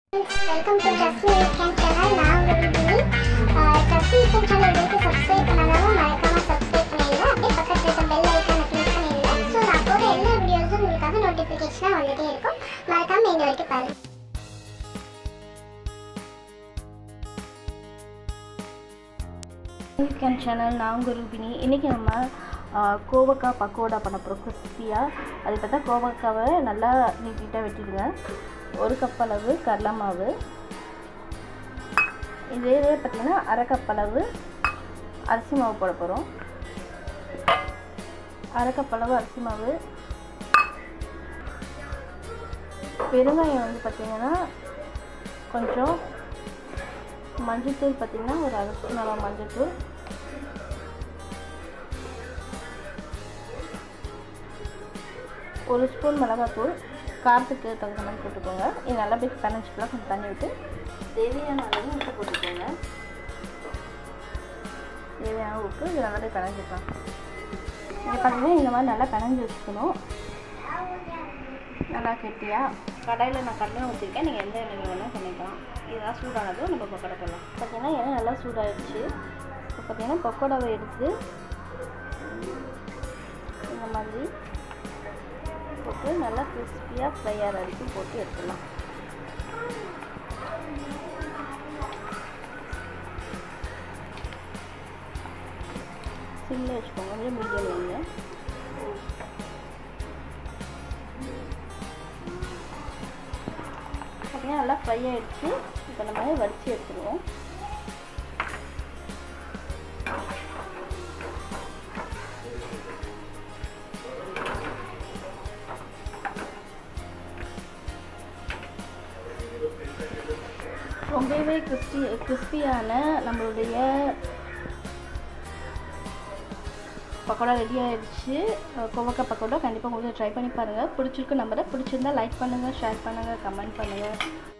welcome to Dusmi weekend channel நான் உங்கள் Vini Dusmi weekend channel இதுக்கு சப்ஸ்கிரைப் பண்ணாலும் மறக்காம சப்ஸ்கிரைப் பண்ணிடுங்க அப்படியே பக்கத்தில் இருக்க பெல் ஐக்கானை கிளிக் பண்ணிடுங்க ஸோ நான் போகிற எல்லா வீடியோஸும் உங்களுக்காக நோட்டிஃபிகேஷனாக வந்துட்டே இருக்கும் மறக்காம இந்த வரைக்கும் பாருங்க வீக்கெண்ட் சேனல் நான் உங்கள் ரூபினி இன்றைக்கி நம்ம ஆ, கோவக்காய் பக்கோடா பண்ண போகிறோம் கிறிஸ்பியாக அதுக்கு பார்த்தா கோவக்காவை நல்லா நீட்டாக வெட்டிடுங்க ஒரு கப் அளவு கடலை மாவு இதே பார்த்திங்கன்னா அரை கப் அளவு அரிசி மாவு போட போகிறோம் அரை கப் அளவு அரிசி மாவு பெருங்காயம் வந்து பார்த்திங்கன்னா கொஞ்சம் மஞ்சள்தூள் பார்த்திங்கன்னா ஒரு அரை ஸ்பூன் அளவு மஞ்சள்தூள் ஒரு ஸ்பூன் மிளகாத்தூள் காரத்துக்கு தகுந்த மாதிரி போட்டுக்கோங்க இது நல்லா போய் பிணைச்சிக்கலாம் கொஞ்சம் தண்ணி விட்டு தேவையான அளவு உப்பு போட்டுக்கோங்க தேவையான உப்பு இது நல்லா போய் பிணைஞ்சிக்கலாம் இது பார்த்தீங்கன்னா இந்த மாதிரி நல்லா பிணைஞ்சி வச்சுக்கணும் நல்லா கெட்டியாக கடாயில் நான் கடலை ஊற்றிருக்கேன் நீங்கள் எந்த எண்ணெய் வேணால் பண்ணிக்கலாம் இதெல்லாம் சூடானதும் நம்ம பக்கோடா போடலாம் பார்த்தீங்கன்னா எண்ணெய் நல்லா சூடாகிடுச்சு இப்போ பார்த்தீங்கன்னா பக்கோடாவை எடுத்து இந்த மாதிரி போட்டு நல்லா கிறிஸ்பியாக ஃப்ரை ஆகிற வரைக்கும் போட்டு எடுத்துடலாம் சிம்மில் வச்சுக்கோங்க கொஞ்சம் மீடியம் வைங்க பார்த்தீங்கன்னா நல்லா ஃப்ரை ஆகிடுச்சு இப்போ நம்ம வடித்து எடுத்துருவோம் ரொம்பவே கிறிஸ்பி கிறிஸ்பியான நம்மளுடைய பக்கோடா ரெடி ஆயிடுச்சு கோவக்காய் பக்கோடா கண்டிப்பாக உங்களுக்கு ட்ரை பண்ணி பாருங்கள் பிடிச்சிருக்கு நம்பரை பிடிச்சிருந்தா லைக் பண்ணுங்கள் ஷேர் பண்ணுங்கள் கமெண்ட் பண்ணுங்கள்